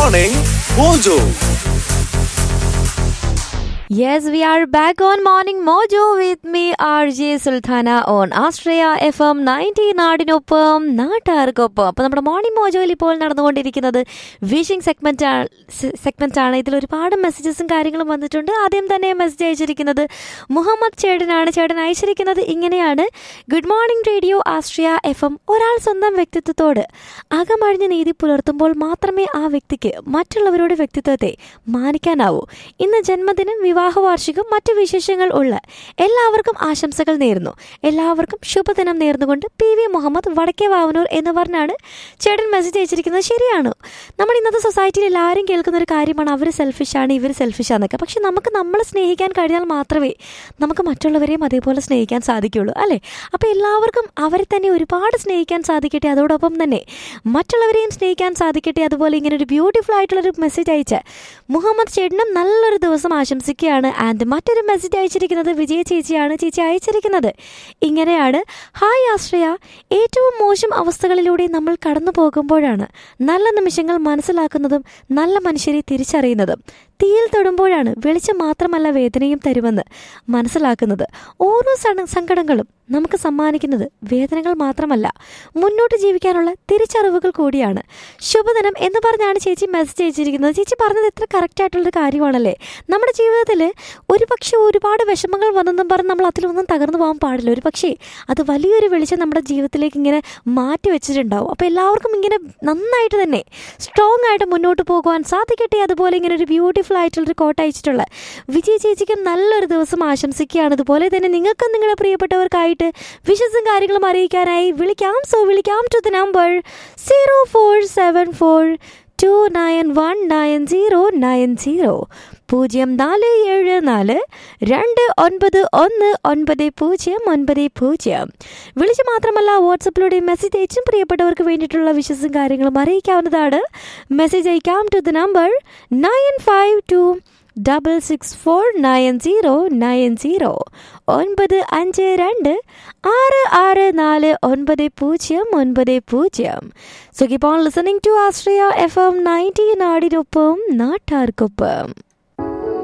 Morning Mojo. Yes, we are back on Morning Mojo with me, RJ Sultana on Australia FM 90 നാടിനൊപ്പം നാട്ടുകാർക്കൊപ്പം അപ്പോൾ നമ്മുടെ morning മോജോയിൽ ഇപ്പോൾ നടന്നുകൊണ്ടിരിക്കുന്നത് wishing segment segment ആണ് ഇതിൽ ഒരുപാട് മെസ്സേജസും കാര്യങ്ങളും വന്നിട്ടുണ്ട് ആദ്യം തന്നെ മെസ്സേജ് അയച്ചിരിക്കുന്നത് മുഹമ്മദ് ചേട്ടനാണ് ചേട്ടൻ അയച്ചിരിക്കുന്നത് ഇങ്ങനെയാണ് good morning radio Astria F M ഒരാൾ സ്വന്തം വ്യക്തിത്വത്തോട് അകമഴിഞ്ഞ നീതി പുലർത്തുമ്പോൾ മാത്രമേ ആ വ്യക്തിക്ക് മറ്റുള്ളവരുടെ വ്യക്തിത്വത്തെ മാനിക്കാനാവൂ ഇന്ന് ജന്മദിനം വിവാഹ വാർഷികം മറ്റു വിശേഷങ്ങൾ ഉള്ള എല്ലാവർക്കും ആശംസകൾ നേരുന്നു എല്ലാവർക്കും ശുഭദിനം നേർന്നുകൊണ്ട് പി വി മുഹമ്മദ് വടക്കേ വാവനൂർ എന്ന് പറഞ്ഞാണ് ചേട്ടൻ മെസ്സേജ് അയച്ചിരിക്കുന്നത് ശരിയാണ് നമ്മുടെ ഇന്നത്തെ സൊസൈറ്റിയിൽ എല്ലാവരും കേൾക്കുന്ന ഒരു കാര്യമാണ് അവർ സെൽഫിഷാണ് ഇവർ സെൽഫിഷാന്നൊക്കെ പക്ഷെ നമുക്ക് നമ്മളെ സ്നേഹിക്കാൻ കഴിഞ്ഞാൽ മാത്രമേ നമുക്ക് മറ്റുള്ളവരെയും അതേപോലെ സ്നേഹിക്കാൻ സാധിക്കുകയുള്ളൂ അല്ലേ അപ്പോൾ എല്ലാവർക്കും അവരെ തന്നെ ഒരുപാട് സ്നേഹിക്കാൻ സാധിക്കട്ടെ അതോടൊപ്പം തന്നെ മറ്റുള്ളവരെയും സ്നേഹിക്കാൻ സാധിക്കട്ടെ അതുപോലെ ഇങ്ങനെ ഒരു ബ്യൂട്ടിഫുൾ ആയിട്ടുള്ളൊരു മെസ്സേജ് അയച്ച മുഹമ്മദ് ചേട്ടനും നല്ലൊരു ദിവസം ആശംസിക്കുകയാണ് ആൻഡ് മറ്റൊരു മെസ്സേജ് അയച്ചിരിക്കുന്നത് വിജയ ചേച്ചിയാണ് ചേച്ചി അയച്ചിരിക്കുന്നത് ഇങ്ങനെയാണ് ഹായ് ആശ്രയ ഏറ്റവും മോശം അവസ്ഥകളിലൂടെ നമ്മൾ കടന്നു പോകുമ്പോഴാണ് നല്ല നിമിഷങ്ങൾ മനസ്സിലാക്കുന്നതും നല്ല മനുഷ്യരെ തിരിച്ചറിയുന്നതും തീയിൽ തൊടുമ്പോഴാണ് വെളിച്ചം മാത്രമല്ല വേദനയും തരുമെന്ന് മനസ്സിലാക്കുന്നത് ഓരോ സണ- സങ്കടങ്ങളും നമുക്ക് സമ്മാനിക്കുന്നത് വേദനകൾ മാത്രമല്ല മുന്നോട്ട് ജീവിക്കാനുള്ള തിരിച്ചറിവുകൾ കൂടിയാണ് ശുഭദിനം എന്ന് പറഞ്ഞാണ് ചേച്ചി മെസ്സേജ് അയച്ചിരിക്കുന്നത് ചേച്ചി പറഞ്ഞത് എത്ര കറക്റ്റ് ആയിട്ടുള്ളൊരു കാര്യമാണല്ലേ നമ്മുടെ ജീവിതത്തിൽ ഒരുപക്ഷെ ഒരുപാട് വിഷമങ്ങൾ വന്നെന്നും പറഞ്ഞ് നമ്മൾ അതിലൊന്നും തകർന്നു പോകാൻ പാടില്ല ഒരു പക്ഷേ അത് വലിയൊരു വെളിച്ചം നമ്മുടെ ജീവിതത്തിലേക്ക് ഇങ്ങനെ മാറ്റി വെച്ചിട്ടുണ്ടാവും അപ്പോൾ എല്ലാവർക്കും ഇങ്ങനെ നന്നായിട്ട് തന്നെ സ്ട്രോങ് ആയിട്ട് മുന്നോട്ട് പോകുവാൻ സാധിക്കട്ടെ അതുപോലെ ഇങ്ങനെ ഒരു ബ്യൂട്ടിഫുൾ ആയിട്ടുള്ളൊരു കോട്ട് അയച്ചിട്ടുള്ള വിജയ് ചേച്ചിക്കും നല്ലൊരു ദിവസം ആശംസിക്കുകയാണ് അതുപോലെ തന്നെ നിങ്ങൾക്കും നിങ്ങളുടെ പ്രിയപ്പെട്ടവർക്കായിട്ട് വിഷസും കാര്യങ്ങളും അറിയിക്കാനായി വിളിക്കാം സോ വിളിക്കാം to the number zero four seven four two nine one nine zero nine zero പൂജ്യം നാല് ഏഴ് നാല് രണ്ട് ഒൻപത് ഒന്ന് ഒൻപത് പൂജ്യം ഒൻപത് പൂജ്യം വിളിച്ച് മാത്രമല്ല വാട്സപ്പിലൂടെ മെസ്സേജ് അയച്ചും പ്രിയപ്പെട്ടവർക്ക് വേണ്ടിയിട്ടുള്ള വിശ്വസും കാര്യങ്ങളും അറിയിക്കാവുന്നതാണ് മെസ്സേജ് അയക്കാം to the number nine five two double six four nine zero nine zero ഒൻപത് അഞ്ച് രണ്ട് ആറ് ആറ് നാല് ഒൻപത് പൂജ്യം ഒൻപത് പൂജ്യം so keep on listening to Astria F M ninety നാടിനൊപ്പം നാട്ടാർക്കൊപ്പം